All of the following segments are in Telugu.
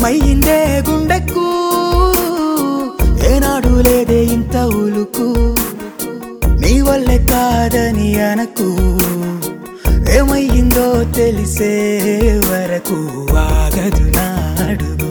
ఏమయ్యిందే గుండెకు ఏనాడు లేదే ఇంత ఉలుకు నీ వల్లే కాదని అనకు ఏమయ్యిందో తెలిసే వరకు ఆగదు నా అడుగు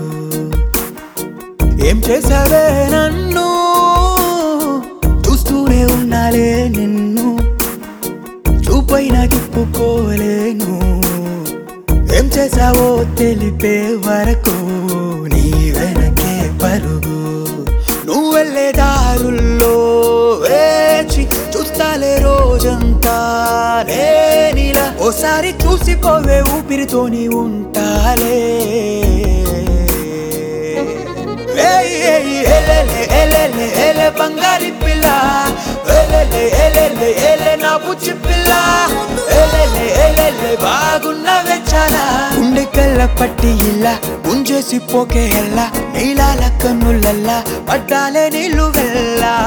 ఏం చేసావే నన్ను చూస్తూనే ఉన్నాలే నిన్ను చూపైన తిప్పుకోలేను ఏం చేసావో తెలిపే వరకు నీ వెనకే పరుగు నువ్వు వెళ్ళే దారుల్లో వేచి చూస్తాలే రోజంతా నేనిలా ఓసారి చూసిపోవే ఊపిరితోని ఉంటాలే ఏయ్ ఏయ్ ఎలెలే ఎలెలే ఎలె బంగారి పిల్ల ఎలెలే ఎలెలే ఎలె నా బుచ్చి పిల్ల ఎలెలే ఎలెలే బాగున్నవే చాలా గుండెకల్ల పట్టి ఇలా గుంజేసి పోకే ఎల్లా నీలాల కన్నులల్లా పడ్డాలే నీళ్ళు వెళ్ళా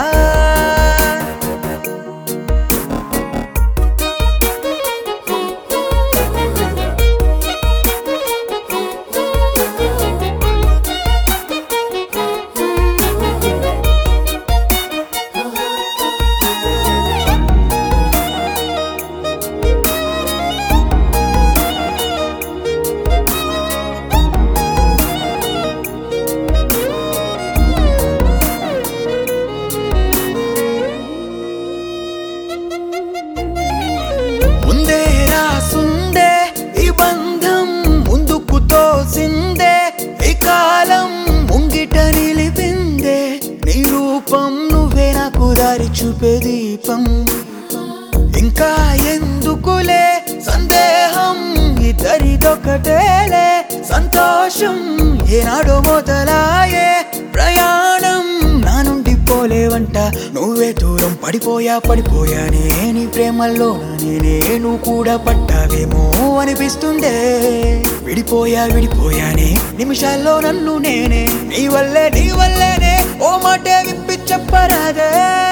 ముందే రాసుందే ఈ బంధం ముందుకు తోసిందే ఈ కాలం ముంగిట నిలిపిందే నీ రూపం నువ్వే నాకు దారి చూపే దీపం ఇంకా ఎందుకులే సందేహం ఇద్దరిదొకటేలే సంతోషం ఏనాడో మొదలాయే ప్రయాణం నా నుండి పోలేవంట నువ్వే దూరం పడిపోయా పడిపోయానే నీ ప్రేమల్లో నేను కూడా పట్టావేమో అనిపిస్తుందే విడిపోయా విడిపోయానే నిమిషాల్లో నన్ను నేనే నీ వల్లే నీ వల్లేనే ఓ మాటే విప్పి చెప్పరాదే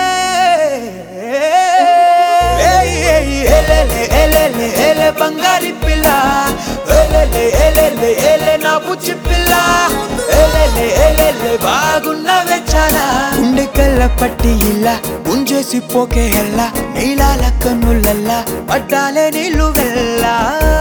ఏయ్ ఏయ్ ఎలెలే ఎలెలే ఎలె బంగారి పిల్ల ఎలెలే ఎలెలే ఎలె నా బుచ్చి పిల్ల ఎలెలే ఎలెలే బాగున్నవే చాలా గుండెకల్ల పట్టి ఇలా గుంజేసి పోకే ఎల్లా నీలాల కన్నులల్లా పడ్డాలే నీళ్ళు వెళ్ళా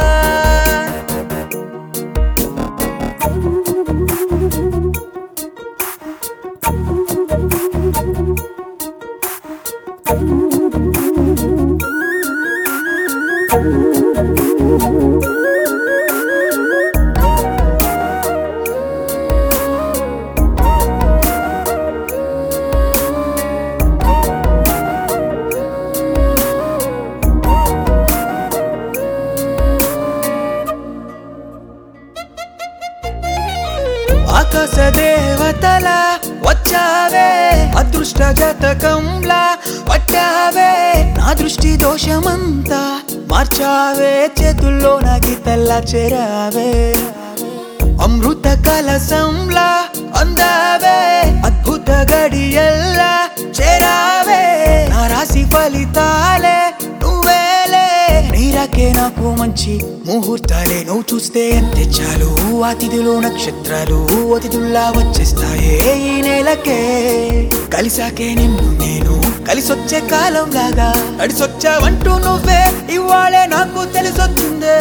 ఆకాశ దేవతల వచ్చావే అదృష్ట జతకంలా పట్టావే నా దృష్టి దోషమంతా మార్చావే చేతుల్లో నా గీతల్లా చేరావే అమృత కలసంలా అందావే అద్భుత గడియల్లా చేరావే నా రాశి ఫలితాలే నువ్వేలే నీరకే నాకు మంచి ముహూర్తాలే నువ్వు చూస్తే అంతే చాలు అతిథులు నక్షత్రాలు అతిథుల్లా వచ్చేస్తాయే ఈ నెలకే కలిసాకే నిన్ను నేను కలిసొచ్చే కాలం లాగా నడిసొచ్చావంటూ నువ్వే ఇవాళే నాకు తెలిసొచ్చిందే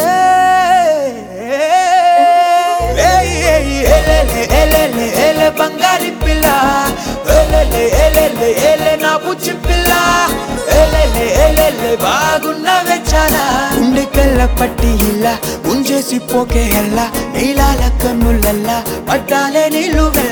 ఏయ్ ఏయ్ ఎలెలే ఎలెలే ఎలె బంగారి పిల్ల ఎలెలే ఎలెలే ఎలె నా బుచ్చి పిల్ల ఎలెలే ఎలెలే బాగున్నవే చాలా గుండెకల్ల పట్టి ఇలా గుంజేసి పోకే ఎల్లా నీలాల కన్నులల్లా పడ్డాలే నీళ్ళు